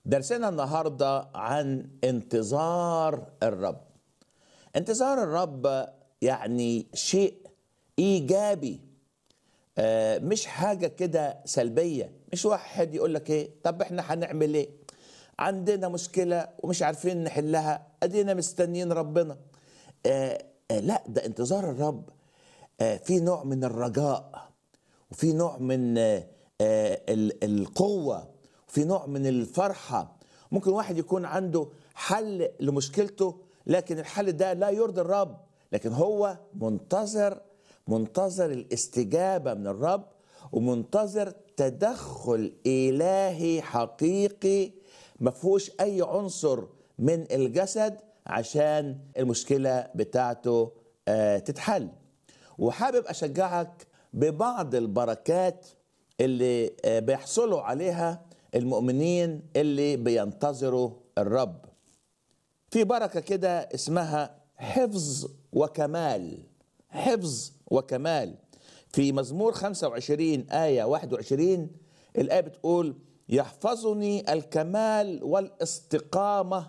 درسنا النهارده عن انتظار الرب انتظار الرب يعني شيء ايجابي آه، مش حاجه كده سلبيه مش واحد يقول لك ايه طب احنا هنعمل ايه عندنا مشكله ومش عارفين نحلها ادينا مستنيين ربنا آه، آه، لا ده انتظار الرب آه، في نوع من الرجاء وفي نوع من آه، آه، ال- القوة وفي نوع من الفرحة ممكن واحد يكون عنده حل لمشكلته لكن الحل ده لا يرضي الرب لكن هو منتظر منتظر الاستجابة من الرب ومنتظر تدخل إلهي حقيقي ما فيهوش أي عنصر من الجسد عشان المشكلة بتاعته آه، تتحل وحابب اشجعك ببعض البركات اللي آه، بيحصلوا عليها المؤمنين اللي بينتظروا الرب في بركه كده اسمها حفظ وكمال حفظ وكمال في مزمور 25 آية 21 الآية بتقول يحفظني الكمال والاستقامة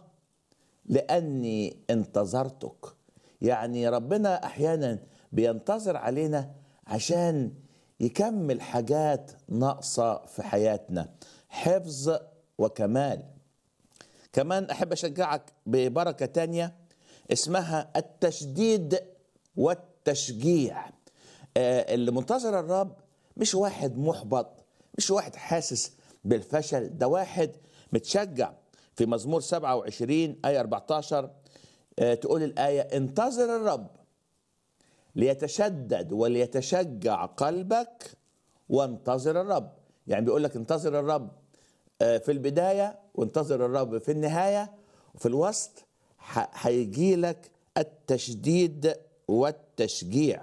لاني انتظرتك يعني ربنا احيانا بينتظر علينا عشان يكمل حاجات ناقصه في حياتنا حفظ وكمال كمان احب اشجعك ببركه تانية اسمها التشديد والتشجيع آه، اللي منتظر الرب مش واحد محبط مش واحد حاسس بالفشل ده واحد متشجع في مزمور 27 آية 14 آه، تقول الآية انتظر الرب ليتشدد وليتشجع قلبك وانتظر الرب يعني بيقول لك انتظر الرب آه، في البداية وانتظر الرب في النهاية وفي الوسط هيجي لك التشديد والتشجيع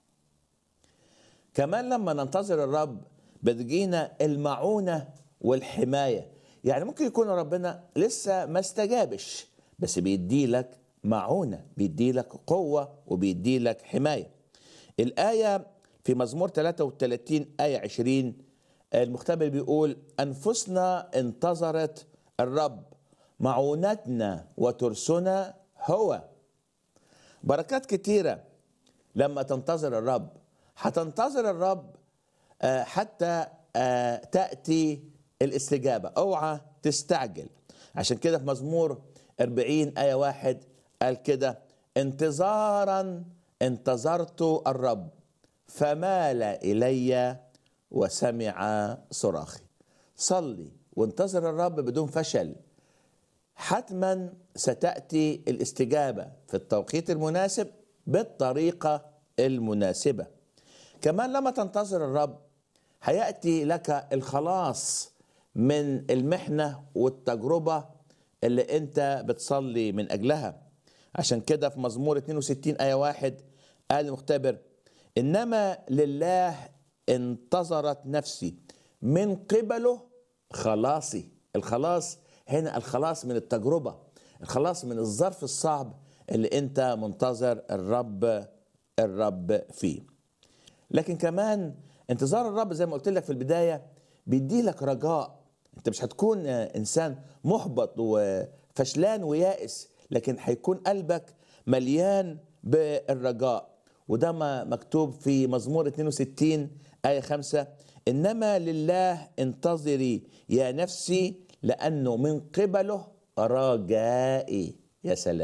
كمان لما ننتظر الرب بتجينا المعونة والحماية يعني ممكن يكون ربنا لسه ما استجابش بس بيدي لك معونة بيدي لك قوة وبيدي لك حماية الآية في مزمور 33 آية 20 المختبر بيقول أنفسنا انتظرت الرب معونتنا وترسنا هو بركات كتيرة لما تنتظر الرب هتنتظر الرب آه، حتى آه، تأتي الاستجابة اوعى تستعجل عشان كده في مزمور 40 آية واحد قال كده انتظارا انتظرت الرب فمال إلي وسمع صراخي صلي وانتظر الرب بدون فشل حتما ستاتي الاستجابه في التوقيت المناسب بالطريقه المناسبه كمان لما تنتظر الرب هياتي لك الخلاص من المحنه والتجربه اللي انت بتصلي من اجلها عشان كده في مزمور 62 ايه واحد قال المختبر انما لله انتظرت نفسي من قبله خلاصي الخلاص هنا الخلاص من التجربة الخلاص من الظرف الصعب اللي انت منتظر الرب الرب فيه لكن كمان انتظار الرب زي ما قلت لك في البداية بيدي لك رجاء انت مش هتكون انسان محبط وفشلان ويائس لكن هيكون قلبك مليان بالرجاء وده ما مكتوب في مزمور 62 آية 5 إنما لله انتظري يا نفسي لأنه من قبله رجائي يا سلام